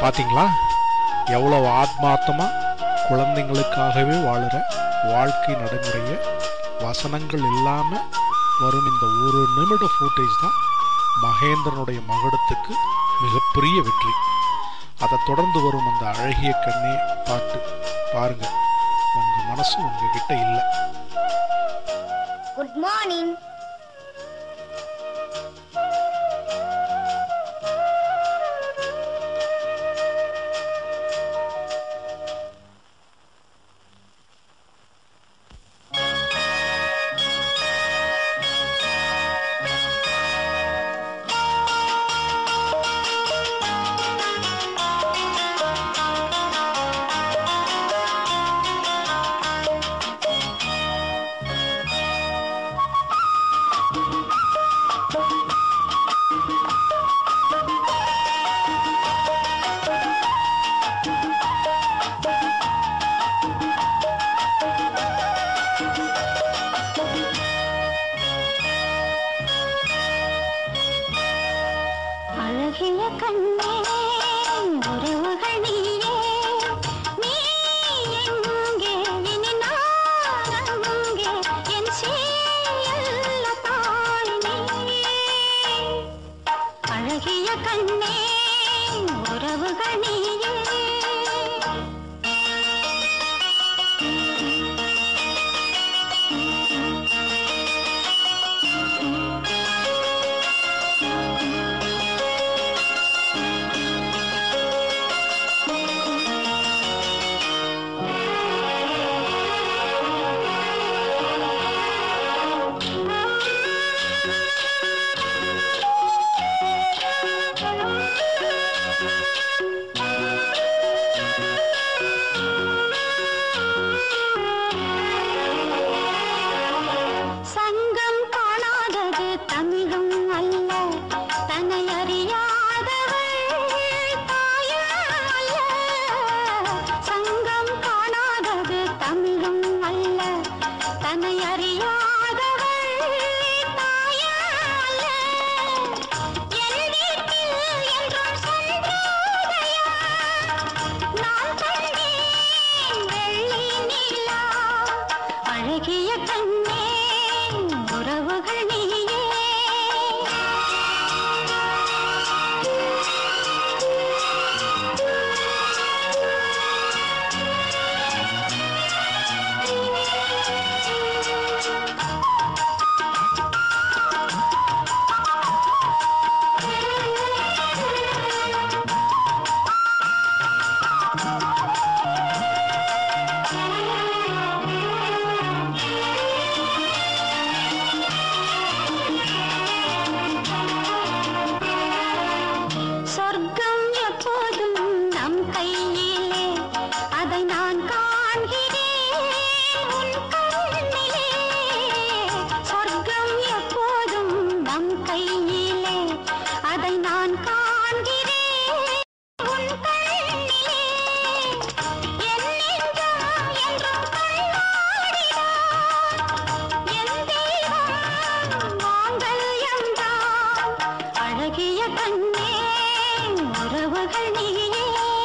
பாத்தீங்களா எவ்வளவு ஆத்மார்த்தமா குழந்தைங்களுக்காகவே வாழுற வாழ்க்கை நடைமுறைய வசனங்கள் இல்லாம வரும் இந்த ஒரு நிமிட ஃபூட்டேஜ் தான் மகேந்திரனுடைய மகுடத்துக்கு மிகப்பெரிய வெற்றி அதை தொடர்ந்து வரும் அந்த அழகிய கண்ணே பாட்டு பாருங்க உங்க மனசு உங்ககிட்ட இல்லை குட் மார்னிங் அழகிய கண்ணே உறவுகள் நீயே நீ எங்கே இனி நான் அங்கே என் சீயல்ல தாய் நீயே அழகிய கண்ணே உறவுகள் நீயே சங்கம் காணாதது தமிழும் அல்ல தன்னை அறியாதவள் தாயும் அல்ல சங்கம் காணாதது தமிழும் அல்ல தன்னை அறியாதவள் தாயும் அல்ல என் வீட்டில் என்றும் சந்திரோதயம் நான் கண்டேன் வெள்ளி நிலா அழகிய கண்ணே உறவுகள் நீயே சொர்க்கம் எப்போதும் நம் கையிலே அதை நான் காண்கிறேன் உன் கண்ணிலே சொர்க்கம் எப்போதும் நம் கையிலே அதை நான் காண்கிறேன் உன் கண்ணிலே என் நெஞ்சம் என்றும் கண்ணாடிதான் என் தெய்வம் மாங்கல்யம்தான் அழகிய கண்ணே உறவுகள் நீயே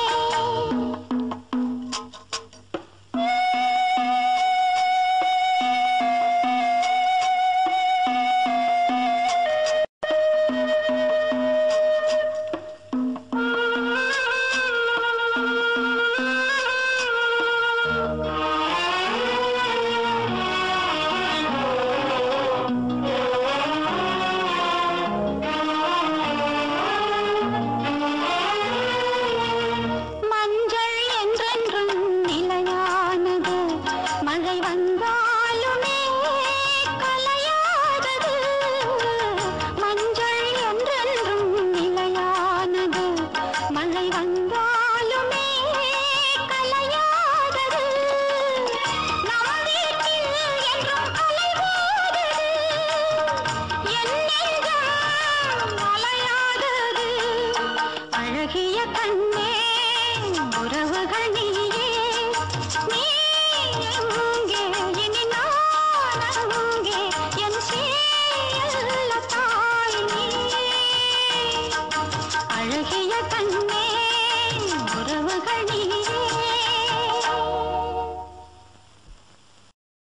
மஞ்சள் என்றென்றும் நிலையானது மழை வந்தாலுமே கலையாதது மஞ்சள் என்றென்றும் நிலையானது மழை வந்தாலுமே கலையாதது நம் வீட்டில் என்றும் அலைவாதது என் நெஞ்சம் அலையாதது அழகிய கண்ணே உறவுகள் நீயே நீ எங்கே இனி நான் அங்கே என் சீயல்ல தாய் நீயே அழகிய கண்ணே